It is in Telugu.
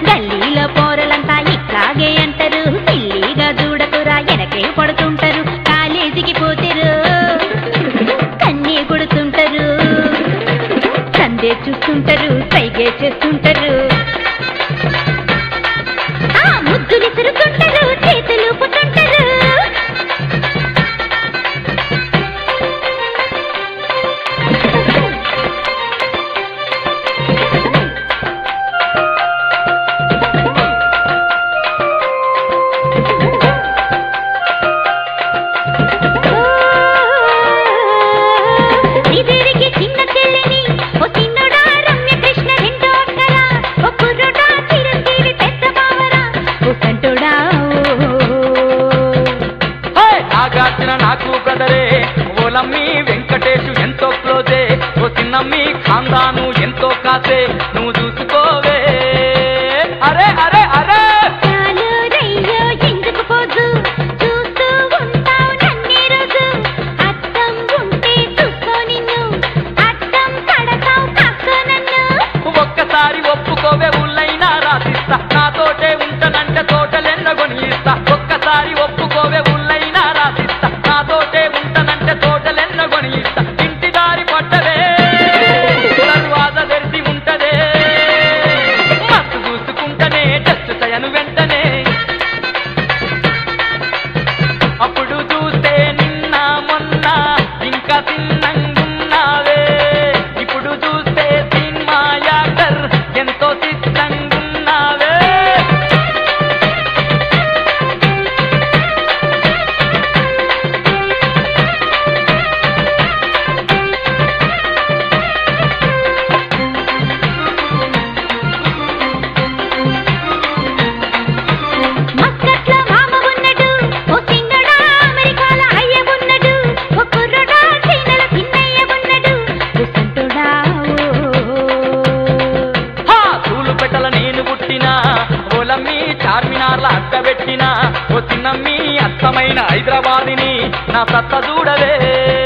గల్లీలో పోరలంతా ఇట్లాగే అంటారు సిల్లీగా చూడకురా ఎనకే పడుతుంటారు కాలేజీకి పోతారు కన్నీ కొడుతుంటారు సందే చూస్తుంటారు సైగే చేస్తుంటారు ఆ ముద్దులు తిరుగుతుంటారు చేతులు పుట్టుంటారు ఇదిరికి చిన్న చెల్లిని ఓ చిన్నడా రమ్య కృష్ణ రెండో అక్కరా ఓ కుర్రుడా చిరంజీవి పెద్ద బావరా ఓ సంటుడా హే! నాగార్జున నాకు బ్రదరే ఓలమ్మి వెంకటేషు ఎంతో క్లోజే ఓ చిన్నమ్మి ఖాందాను ఎంతో కాసే నువ్వు చూసుకోవే అరే అరే అరే చాలు రయ్యో ఎందుకు పోదు చూస్తూ ఉంటావు నన్నే రోజు అద్దం ఉంటే చూసుకో నిన్ను అద్దం కడతావు కాక్కో నన్ను ఒక్కసారి ఒప్పుకోవే ఉల్లైనా రాసిస్తా నాతోటే ఉంటనంటే తోటలెన్నగొని ఇస్తా ఒక్కసారి ఒప్పుకోవే ఉల్లైనా రాసిస్తా నాతోటే ఉంటనంటే తోటలెన్నగొని ఇస్తా ఇంటి దారి పట్టవే దర్వాజ తెరిచి ఉంటదే మస్తు చూసుకుంటనే టచ్ తయను వెంటనే అప్పుడు చూస్తే నిన్న మొన్న ఇంకా తిన్నంగున్నావే ఇప్పుడు చూస్తే సినిమా యాక్టర్ ఎంతో సిద్ధంగున్నావే మస్కట్లో మామ ఉన్నడు ఓ చిన్నడా అమెరికాల అయ్య ఉన్నడు ఓ కుర్రడా చైనల చిన్నయ్య ఉన్నడు ఓ సంటుడా హా తూలు పెట్టల నేను పుట్టినా ఓలమ్మి చార్మినార్ల అడ్డ పెట్టినా ఓ చిన్నమ్మి అత్తమైన హైదరాబాదిని నా సత్త చూడవే